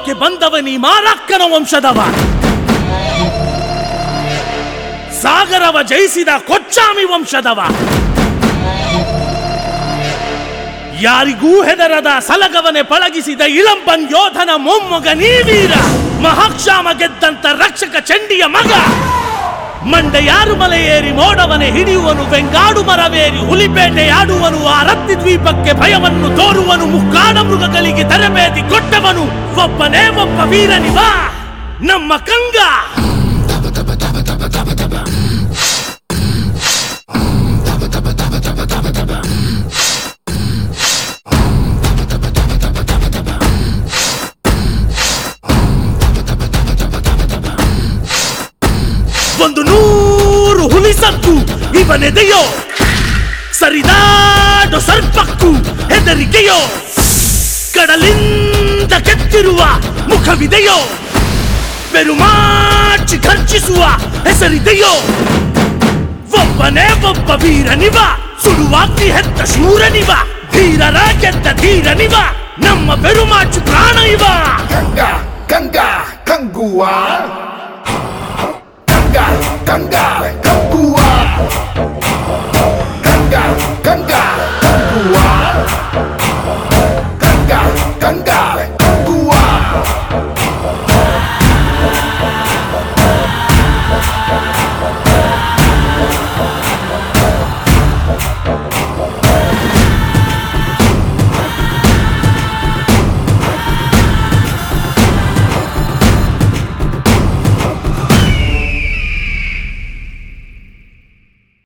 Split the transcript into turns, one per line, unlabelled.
ಲೋಕಕ್ಕೆ ಬಂದವನಿ ಮಾರಕ್ಕನ ವಂಶದವ ಸಾಗರವ ಜಯಿಸಿದ ಕೊಚ್ಚಾಮಿ ವಂಶದವ ಯಾರಿಗೂ ಹೆದರದ ಸಲಗವನೆ ಪಳಗಿಸಿದ ಇಳಂಬನ್ ಯೋಧನ ಮೊಮ್ಮಗ ನೀವೀರ ಮಹಾಕ್ಷಾಮ ಗೆದ್ದಂತ ರಕ್ಷಕ ಚಂಡಿಯ ಮಗ ಮಂಡೆ ಯಾರು ಮಲೆ ಏರಿ ಮೋಡವನೆ ಹಿಡಿಯುವನು ಬೆಂಗಾಡು ಮರವೇರಿ ಹುಲಿಪೇಟೆ ಆಡುವನು ಆ ರತ್ತಿ ದ್ವೀಪಕ್ಕೆ ಭಯವನ್ನು ತೋರುವನು ಮುಕ್ಕಾಡ ಮೃಗಗಳಿಗೆ ತರಬೇತಿ ಕೊಟ್ಟವನು ಒಬ್ಬನೇ ಒಬ್ಬ ವೀರನಿವ ನಮ್ಮ ಕಂಗ ಒಂದು ನೂರು ಹುಲಿ ಸತ್ತು ಇವನೆದೆಯೋ ಸರಿದಾಡು ಸರ್ಪಕ್ಕೂ ಹೆದರಿಕೆಯೋ ಕಡಲಿಂದ ಕೆತ್ತಿರುವ ಮುಖವಿದೆಯೋ ಬೆರುಮಾಚಿ ಖರ್ಚಿಸುವ ಹೆಸರಿದೆಯೋ ಒಬ್ಬನೇ ಒಬ್ಬ ವೀರನಿವ ಸುಡುವಾಗ್ತಿ ಹೆತ್ತ ಶೂರನಿವ ಧೀರರ ಗೆದ್ದ ಧೀರನಿವ ನಮ್ಮ ಬೆರುಮಾಚು ಪ್ರಾಣ ಇವ
Ganga, Ganga, Kangua. Ganga, Ganga, Kangua.